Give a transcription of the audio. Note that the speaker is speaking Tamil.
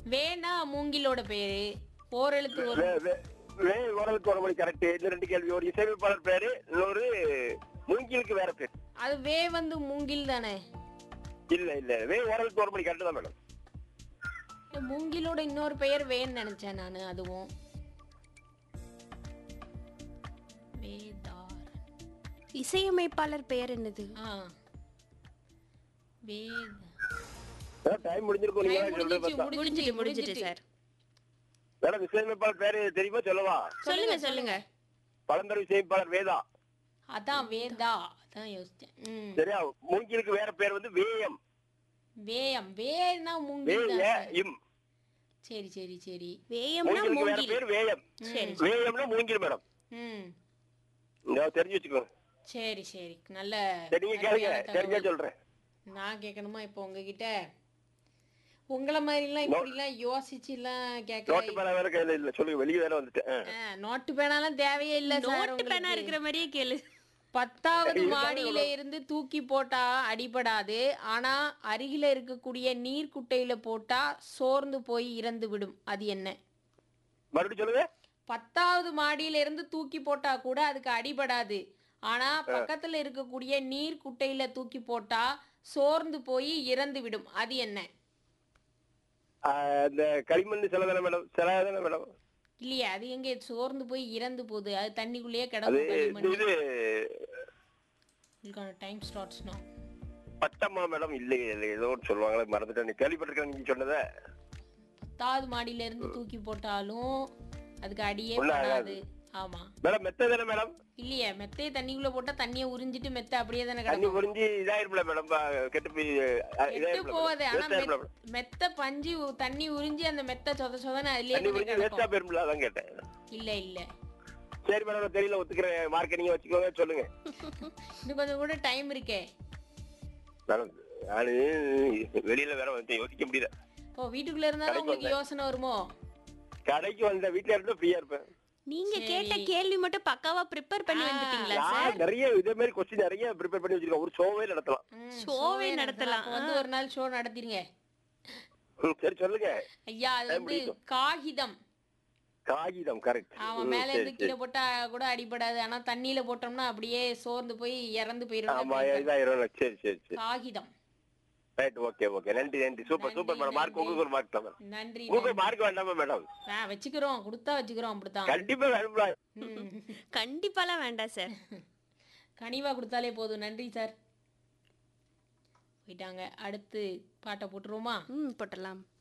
வேணா மூங்கிலோட பேரு ஓரெழுத்து ஒரு வே- வே- வே ஓரலுக்கு ஒரு மணி கரெக்ட் இந்த ரெண்டு கேள்வி ஒரு இசையமைப்பாளர் பேரு இன்னொரு மூங்கிலுக்கு வேற பேர் அது வே வந்து மூங்கில் தானே இல்ல இல்ல வே ஓரலுக்கு ஒரு மணி கரெக்ட் தான் மேடம் இல்ல, மூங்கிலோட இன்னொரு பெயர் வேன்னு நினைச்சேன் நானு அதுவும் வேதார் இசையமைப்பாளர் பெயர் என்னது ஆ வேத டைம் முடிஞ்சிருக்கும் நீங்க Time சொல்றது முடிஞ்சிச்சு, பார்த்தா. முடிஞ்சிட்டு முடிஞ்சிட்டு சார் மேடம் இசையமைப்பாளர் பேரு தெரியுமா சொல்லவா சொல்லுங்க சொல்லுங்க பழந்தர இசையமைப்பாளர் வேதா அதான் வேதா அதான் யோசிச்சேன் ம் சரியா மூங்கிலுக்கு வேற பேர் வந்து வேயம் வேயம் வேனா மூங்கில் வேய தான் இம் சரி சரி சரி வேயம்னா மூங்கிலுக்கு வேற மூங்கில் பேர் வேயம் சரி வேயம்னா மூங்கில் மேடம் ம் இங்க தெரிஞ்சு வச்சுக்கோங்க சரி சரி நல்ல சரி நீங்க கேளுங்க அருமையான தெரிஞ்சா தகவல். சொல்றேன் நான் கேட்கணுமா இப்போ உங்ககிட்ட உங்களை மாதிரிலாம் இப்படிலாம் யோசிச்சு எல்லாம் நோட்டு கேட்க பேனா வேற கையில இல்ல சொல்லுங்க வெளியே வேற வந்துட்டேன் ஆ. நோட்டு பேனாலாம் தேவையே இல்ல சார் நோட்டு பேனா உங்களுக்கு. இருக்கிற மாதிரியே கேளு பத்தாவது இதுதானே மாடியில இருந்து தூக்கி போட்டா அடிபடாது ஆனா அருகில இருக்கக்கூடிய நீர் குட்டையில போட்டா சோர்ந்து போய் இறந்து விடும் அது என்ன மறுபடியும் சொல்லுங்க பத்தாவது மாடியில இருந்து தூக்கி போட்டா கூட அதுக்கு அடிபடாது ஆனா பக்கத்துல இருக்கக்கூடிய நீர் குட்டையில தூக்கி போட்டா சோர்ந்து போய் இறந்து விடும் அது என்ன ஆ, இந்த களிமண் சில தானே மேடம் சில தானே மேடம் இல்லையா அது எங்க சோர்ந்து போய் இறந்து போகுது அது தண்ணிக்குள்ளேயே அது கிடக்கும் இது களிமண் இது இதுக்கான டைம் ஸ்டார்ட்ஸ் நோ பட்டம்மா மேடம் இல்லையே இல்லை ஏதோ ஒன்று சொல்லுவாங்களே மறந்துட்டேன் நீ கேள்விப்பட்டிருக்கேன் நீங்க சொன்னதை பத்தாவது மாடியில இருந்து தூக்கி போட்டாலும் அதுக்கு அடியே ஒண்ணும் பண்ணாது ஆமா மேடம் மெத்த தானே மேடம் இல்லையே மெத்தையை தண்ணிக்குள்ள போட்டா தண்ணியை உறிஞ்சிட்டு மெத்தை அப்படியே தானே தண்ணி கிடக்கும் புரிஞ்சு இதாயிரும்ல மேடம் கெட்டு போய் ஆ, கெட்டு இதாயிரும்ல போவாது madam. ஆனா waste ஆயிரும்ல மெத்- madam. மெத்த பஞ்சு உ- தண்ணி உறிஞ்சி அந்த மெத்த சொத சொதன்னு அதுலயே தண்ணி தானே புரிஞ்சு வேஸ்டா கிடக்கும் போயிரும்ல அதான் கேட்டேன் இல்ல இல்ல சரி மேடம் நான் தெரியல ஒத்துக்கிறேன் மார்க்கெட் நீங்க வச்சுக்கோங்க சொல்லுங்க இன்னும் கொஞ்சம் கூட டைம் இருக்கே மேடம் நானு வெளியில வேற வந்து யோசிக்க முடியல ஓ வீட்டுக்குள்ள இருந்தாலும் கடைக்கு உங்களுக்கு யோசனை வருமோ கடைக்கு வந்த வீட்டுல இருந்தா ஃப்ரீயா இருப்பேன் நீங்க கேட்ட கேள்வி மட்டும் பக்காவா ப்ரிப்பேர் பண்ணி வந்துட்டீங்களா சார் நான் நிறைய இதே மாதிரி கொஸ்டின் நிறைய ப்ரிப்பேர் பண்ணி வச்சிருக்கேன் ஒரு ஷோவே நடத்தலாம் ம், ஷோவே ஷோவே நடத்தலாம். அப்ப வந்து ஒரு நாள் ஷோ நடத்திருங்க ம், சரி சொல்லுங்க ஐயா அது வந்து முடிக்கும். காகிதம் காகிதம் கரெக்ட் அவன் மேல இருந்து கீழே போட்டா கூட அடிபடாது ஆனா தண்ணியில போட்டோம்னா அப்படியே சோர்ந்து போய் இறந்து ஆமா போயிடும் இதாயிரம் சரி சரி சரி காகிதம் ரைட் ஓகே ஓகே நன்றி நன்றி சூப்பர் சூப்பர் மேடம் மார்க் உங்களுக்கு ஒரு மார்க் தான் மேடம் நன்றி உங்களுக்கு மார்க் வேண்டாமா மேடம் ஆ, வச்சுக்கிறோம் கொடுத்தா வச்சுக்கிறோம் அப்படித்தான் கண்டிப்பா வேணும்ல ம். கண்டிப்பாலாம் வேண்டாம் சார் கனிவா கொடுத்தாலே போதும் நன்றி சார் போயிட்டாங்க அடுத்து பாட்டை போட்டுருவோமா ம் போட்டலாம்